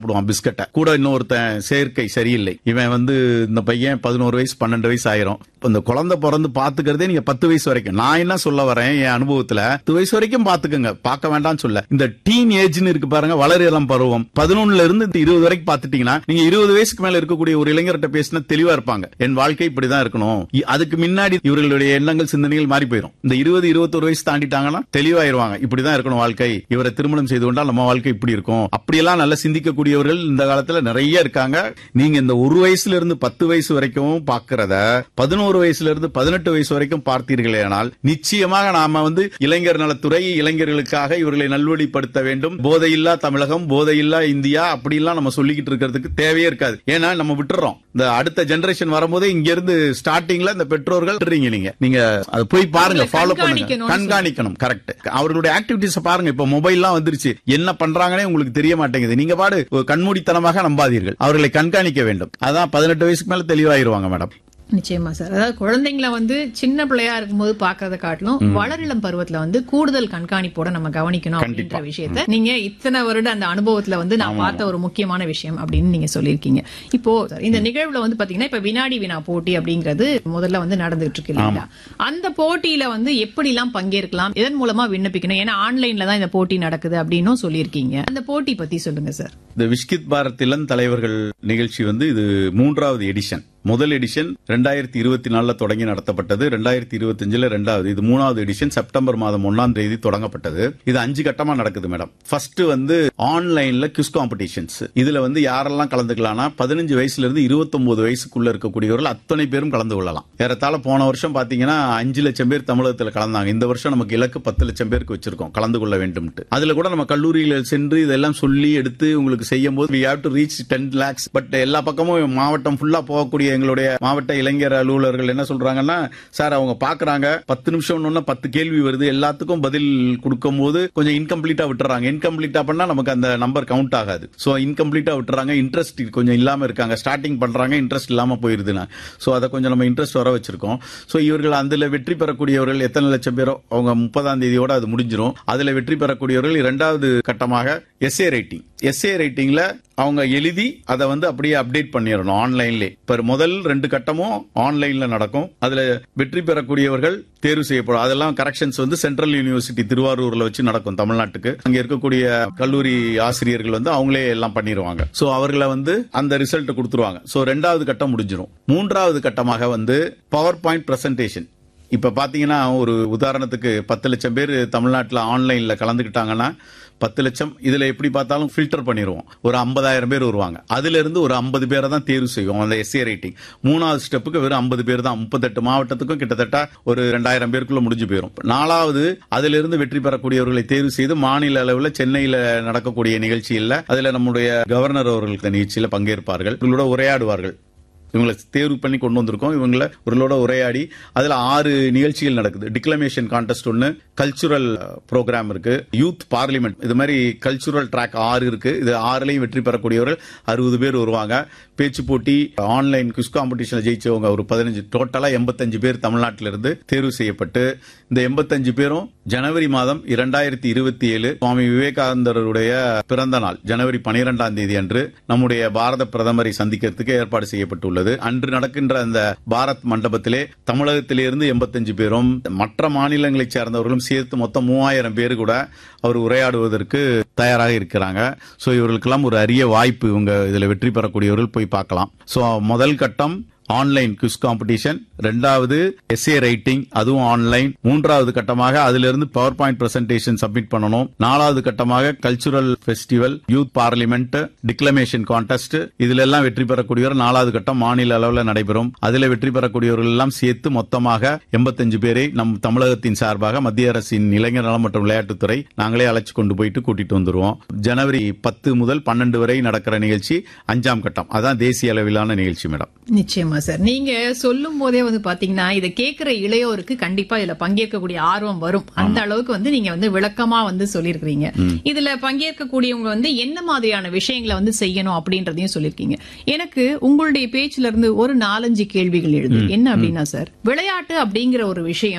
சாப்பிடுவான் பிஸ்கட்டை கூட இன்னொருத்தன் சேர்க்கை சரியில்லை இவன் வந்து இந்த பையன் பதினோரு வயசு பன்னெண்டு வயசு ஆயிரும் இப்ப இந்த குழந்தை பிறந்து பாத்துக்கிறதே நீங்க பத்து வயசு வரைக்கும் நான் என்ன சொல்ல வரேன் என் அனுபவத்துல பத்து வயசு வரைக்கும் பாத்துக்கங்க பார்க்க வேண்டாம்னு சொல்ல இந்த டீன் ஏஜ்னு இருக்கு பாருங்க வளர் இளம் பருவம் பதினொன்னுல இருந்து இந்த இருபது வரைக்கும் பாத்துட்டீங்கன்னா நீங்க இருபது வயசுக்கு மேல இருக்கக்கூடிய ஒரு இளைஞர்கிட்ட பேசினா தெளிவா இருப்பாங்க என் வாழ்க்கை இப்படிதான் இருக்கணும் இ- அதுக்கு முன்னாடி இவர்களுடைய எண்ணங்கள் சிந்தனைகள் மாறி போயிடும் இந்த இருபது இருபத்தொரு வயசு தாண்டிட்டாங்கன்னா தெளிவாயிருவாங்க இப்படிதான் இருக்கணும் வாழ்க்கை இவரை திருமணம் செய்து கொண்டால் நம்ம வாழ்க்கை இப்படி இருக்கும் அப்படியெல்லாம் நல்லா சிந்திக்கக்கூடியவர்கள் இந்த காலத்துல நிறைய இருக்காங்க நீங்க இந்த ஒரு வயசுல இருந்து பத்து வயசு வரைக்கும் பாக்குறத பதினோரு வயசுல இருந்து பதினெட்டு வயசு வரைக்கும் பார்த்தீர்களேனால் நிச்சயமாக நாம வந்து இளைஞர் நலத்துறை இளைஞர்களுக்காக இவர்களை நல்வழிப்படுத்த வேண்டும் போதையில்லா தமிழகம் போதையில்லா இந்தியா அப்படிலாம் நம்ம சொல்லிக்கிட்டு இருக்கிறதுக்கு தேவையே இருக்காது ஏன்னா நம்ம விட்டுறோம் இந்த அடுத்த ஜெனரேஷன் வரும்போதே இங்க இருந்து ஸ்டார்டிங்ல இந்த பெற்றோர்கள் விட்டுறீங்க நீங்க நீங்க அது போய் பாருங்க அவங்களை ஃபாலோ பண்ணுங்க கண்காணிக்கணும்னு கண்காணிக்கணும் கரெக்ட் அவர்களுடைய ஆக்டிவிட்டிஸ் பாருங்க இப்ப மொபைல்லாம் வந்துருச்சு என்ன பண்றாங்கன்னே உங்களுக்கு தெரிய மாட்டேங்குது நீங்க பாடு ஒரு கண்மூடித்தனமாக நம்பாதீர்கள் அவர்களை கண்காணிக்க வேண்டும் அதான் பதினெட்டு வயசுக்கு மேல தெளிவாயிருவாங்க மேடம் நிச்சயமா சார் அதாவது குழந்தைங்கள வந்து சின்ன பிள்ளையா இருக்கும்போது பாக்குறத காட்டிலும் வளரிளம் பருவத்துல வந்து கூடுதல் கண்காணிப்போட நம்ம கவனிக்கணும் அப்படின்ற விஷயத்த நீங்க இத்தனை வருட அந்த அனுபவத்துல வந்து நான் பார்த்த ஒரு முக்கியமான விஷயம் அப்படின்னு நீங்க சொல்லியிருக்கீங்க இப்போ சார் இந்த நிகழ்வுல வந்து பாத்தீங்கன்னா இப்ப வினாடி வினா போட்டி அப்படிங்கிறது முதல்ல வந்து நடந்துட்டு இருக்கு இல்லைங்களா அந்த போட்டியில வந்து எப்படி எல்லாம் பங்கேற்கலாம் இதன் மூலமா விண்ணப்பிக்கணும் ஏன்னா ஆன்லைன்ல தான் இந்த போட்டி நடக்குது அப்படின்னும் சொல்லியிருக்கீங்க அந்த போட்டி பத்தி சொல்லுங்க சார் இந்த விஷ்கித் பாரத் இளம் தலைவர்கள் நிகழ்ச்சி வந்து இது மூன்றாவது எடிஷன் முதல் எடிஷன் ரெண்டாயிரத்தி இருபத்தி நாலுல தொடங்கி நடத்தப்பட்டது ரெண்டாயிரத்தி இருபத்தி அஞ்சுல ரெண்டாவது இது மூணாவது எடிஷன் செப்டம்பர் மாதம் ஒன்னாம் தேதி தொடங்கப்பட்டது இது அஞ்சு கட்டமா நடக்குது மேடம் ஃபர்ஸ்ட் வந்து ஆன்லைன்ல கிஸ் காம்படிஷன்ஸ் இதுல வந்து யாரெல்லாம் கலந்துக்கலாம்னா பதினஞ்சு வயசுல இருந்து 29 வயசுக்குள்ள இருக்கக்கூடியவர்கள் அத்தனை பேரும் கலந்து கொள்ளலாம் ஏறத்தாழ போன வருஷம் பாத்தீங்கன்னா அஞ்சு லட்சம் பேர் தமிழகத்துல கலந்தாங்க இந்த வருஷம் நமக்கு இலக்கு பத்து லட்சம் பேருக்கு வச்சிருக்கோம் கலந்து கொள்ள வேண்டும்ட்டு அதுல கூட நம்ம கல்லூரியில் சென்று இதெல்லாம் சொல்லி எடுத்து உங்களுக்கு செய்யும் போது we have to reach ten lakhs but எல்லா பக்கமும் மாவட்டம் ஃபுல்லா போகக்கூடிய எங்களுடைய மாவட்ட இளைஞர் அலுவலர்கள் என்ன சொல்றாங்கன்னா சார் அவங்க பாக்குறாங்க பத்து நிமிஷம் ஒன்னு பத்து கேள்வி வருது எல்லாத்துக்கும் பதில் கொடுக்கும் போது கொஞ்சம் இன்கம்ப்ளீட்டா விட்டுறாங்க இன்கம்ப்ளீட்டா பண்ணா நமக்கு அந்த நம்பர் கவுண்ட் ஆகாது சோ இன்கம்ப்ளீட்டா விட்டுறாங்க இன்ட்ரெஸ்ட் கொஞ்சம் இல்லாம இருக்காங்க ஸ்டார்டிங் பண்றாங்க இன்ட்ரெஸ்ட் இல்லாம போயிருதுன்னா சோ அதை கொஞ்சம் நம்ம இன்ட்ரெஸ்ட் வர வச்சிருக்கோம் சோ இவர்கள் அதுல வெற்றி பெறக்கூடியவர்கள் எத்தனை லட்சம் பேரோ அவங்க முப்பதாம் தேதியோட அது முடிஞ்சிரும் அதுல வெற்றி பெறக்கூடியவர்கள் இரண்டாவது கட்டமாக எஸ்ஏ ரைட்டிங் எஸ்ஏ ரைட்டிங்ல அவங்க எழுதி அதை வந்து அப்படியே அப்டேட் பண்ணிடணும் ஆன்லைன்ல இப்ப முதல் ரெண்டு கட்டமும் ஆன்லைன்ல நடக்கும் அதுல வெற்றி பெறக்கூடியவர்கள் தேர்வு செய்யப்படும் அதெல்லாம் கரெக்ஷன்ஸ் வந்து சென்ட்ரல் யூனிவர்சிட்டி திருவாரூர்ல வச்சு நடக்கும் தமிழ்நாட்டுக்கு அங்க இருக்கக்கூடிய கல்லூரி ஆசிரியர்கள் வந்து அவங்களே எல்லாம் பண்ணிடுவாங்க சோ அவர்களை வந்து அந்த ரிசல்ட் கொடுத்துருவாங்க சோ ரெண்டாவது கட்டம் முடிஞ்சிரும் மூன்றாவது கட்டமாக வந்து பவர் பாயிண்ட் பிரசன்டேஷன் இப்ப பாத்தீங்கன்னா ஒரு உதாரணத்துக்கு பத்து லட்சம் பேர் தமிழ்நாட்டுல ஆன்லைன்ல கலந்துக்கிட்டாங்கன்னா பத்து லட்சம் இதுல எப்படி பார்த்தாலும் ஃபில்டர் பண்ணிடுவோம் ஒரு ஐம்பதாயிரம் பேர் வருவாங்க அதுல இருந்து ஒரு ஐம்பது பேரை தான் தேர்வு செய்வோம் அந்த எஸ்ஏ ரேட்டிங் மூணாவது ஸ்டெப்புக்கு வெறும் ஐம்பது பேர் தான் முப்பத்தெட்டு மாவட்டத்துக்கும் கிட்டத்தட்ட ஒரு ரெண்டாயிரம் பேருக்குள்ள முடிஞ்சு போயிடும் நாலாவது அதுல இருந்து வெற்றி பெறக்கூடியவர்களை தேர்வு செய்து மாநில அளவில் சென்னையில நடக்கக்கூடிய நிகழ்ச்சியில் அதுல நம்முடைய கவர்னர் அவர்கள் இந்த நிகழ்ச்சியில பங்கேற்பார்கள் இவங்களோட உரையாடுவார்கள் இவங்களை தேர்வு பண்ணி கொண்டு வந்திருக்கோம் இவங்கள இவர்களோட உரையாடி அதுல ஆறு நிகழ்ச்சிகள் நடக்குது டிக்ளமேஷன் கான்டெஸ்ட் ஒன்னு கல்ச்சுரல் ப்ரோக்ராம் இருக்கு யூத் பார்லிமெண்ட் இது மாதிரி கல்ச்சுரல் ட்ராக் ஆறு இருக்கு இது ஆறுலையும் வெற்றி பெறக்கூடியவர்கள் அறுபது பேர் வருவாங்க பேச்சு போட்டி ஆன்லைன் குஸ் காம்படிஷன்ல ஜெயிச்சவங்க ஒரு பதினஞ்சு டோட்டலா எண்பத்தஞ்சு பேர் தமிழ்நாட்டில இருந்து தேர்வு செய்யப்பட்டு இந்த எண்பத்தஞ்சு பேரும் ஜனவரி மாதம் இரண்டாயிரத்தி இருபத்தி ஏழு சுவாமி விவேகானந்தருடைய பிறந்த நாள் ஜனவரி பனிரெண்டாம் தேதி அன்று நம்முடைய பாரத பிரதமரை சந்திக்கிறதுக்கு ஏற்பாடு செய்யப்பட்டுள்ளது அன்று நடக்கின்ற அந்த பாரத் மண்டபத்திலே தமிழகத்திலிருந்து எண்பத்தஞ்சு பேரும் மற்ற மாநிலங்களைச் சேர்ந்தவர்களும் சேர்த்து மொத்தம் மூவாயிரம் பேர் கூட அவர் உரையாடுவதற்கு தயாராக இருக்கிறாங்க சோ இவர்களுக்கெல்லாம் ஒரு அரிய வாய்ப்பு இவங்க இதுல வெற்றி பெறக்கூடியவர்கள் போய் பார்க்கலாம் சோ முதல் கட்டம் ஆன்லைன் குஸ் காம்படிஷன் ரெண்டாவது எஸ்ஏ ரைட்டிங் அதுவும் ஆன்லைன் மூன்றாவது கட்டமாக அதிலிருந்து பவர் பாயிண்ட் பிரசன்டேஷன் சப்மிட் பண்ணணும் நாலாவது கட்டமாக cultural festival youth parliament declamation contest இதுல எல்லாம் வெற்றி பெறக்கூடியவர் நாலாவது கட்டம் மாநில அளவில் நடைபெறும் அதுல வெற்றி பெறக்கூடியவர்கள் எல்லாம் சேர்த்து மொத்தமாக எண்பத்தஞ்சு பேரை நம் தமிழகத்தின் சார்பாக மத்திய அரசின் இளைஞர் நலம் மற்றும் விளையாட்டுத்துறை நாங்களே அழைச்சு கொண்டு போயிட்டு கூட்டிட்டு வந்துருவோம் ஜனவரி பத்து முதல் பன்னெண்டு வரை நடக்கிற நிகழ்ச்சி அஞ்சாம் கட்டம் அதான் தேசிய அளவிலான நிகழ்ச்சி மேடம் நிச்சயமா சார் நீங்க சொல்லும் போதே வந்து பாத்தீங்கன்னா இதை கேட்கிற இளையோருக்கு கண்டிப்பா இதுல பங்கேற்கக்கூடிய ஆர்வம் வரும் அந்த அளவுக்கு வந்து நீங்க வந்து விளக்கமா வந்து சொல்லியிருக்கிறீங்க இதுல பங்கேற்கக்கூடியவங்க வந்து என்ன மாதிரியான விஷயங்களை வந்து செய்யணும் அப்படின்றதையும் சொல்லியிருக்கீங்க எனக்கு உங்களுடைய பேச்சுல இருந்து ஒரு நாலஞ்சு கேள்விகள் எழுது என்ன அப்படின்னா சார் விளையாட்டு அப்படிங்கிற ஒரு விஷயம்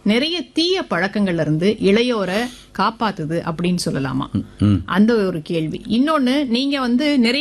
நிறைய தீய பழக்கங்கள்ல இருந்து இளையோரை காப்பாத்துது அப்படின்னு சொல்லலாமா ம் அந்த ஒரு கேள்வி இன்னொன்னு நீங்க வந்து நிறைய